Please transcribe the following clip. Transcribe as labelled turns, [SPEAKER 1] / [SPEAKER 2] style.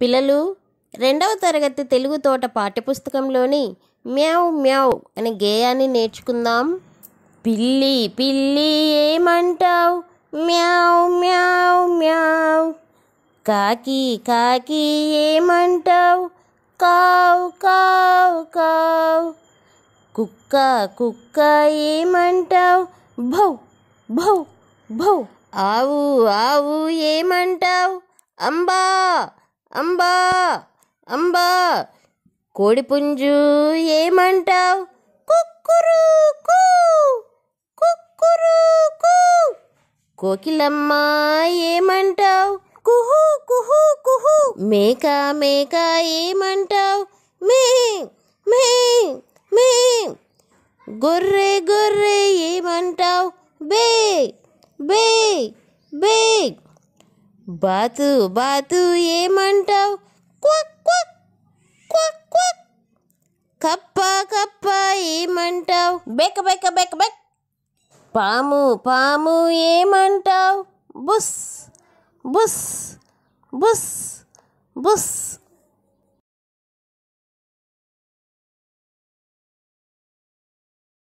[SPEAKER 1] పిల్లలు రెండవ తరగతి తెలుగు తోట పాఠ్యపుస్తకంలోని మ్యావ్ మ్యావ్ అనే గేయాన్ని నేర్చుకుందాం పిల్లి పిల్లి ఏమంటావ్ మ్యావ్ మ్యావ్ మ్యావ్ కాకి కాకి ఏమంటావ్ కావ్ కావ్ కావ్ కుక్క కుక్క ఏమంటావ్ భౌ భౌ భౌ ఆవు ఆవు ఏమంటావ్ అంబా అంబా అంబా కోడిపుంజు ఏమంటావ్ కుక్కురు కూ కుక్కురు కూ కోకిలమ్మ ఏమంటావ్ కుహు కుహు కుహు మేక మేక ఏమంటావ్ మే మే మే గొర్రె గొర్రె ఏమంటావ్ బే బే బే బాతు బాతు ఏమంటావ్ క్వక్ క్వక్ క్వక్ క్వక్ కప్ప కప్ప ఏమంటావ్ బెక బెక బెక బెక్ పాము పాము ఏమంటావ్ బుస్ బుస్ బుస్ బుస్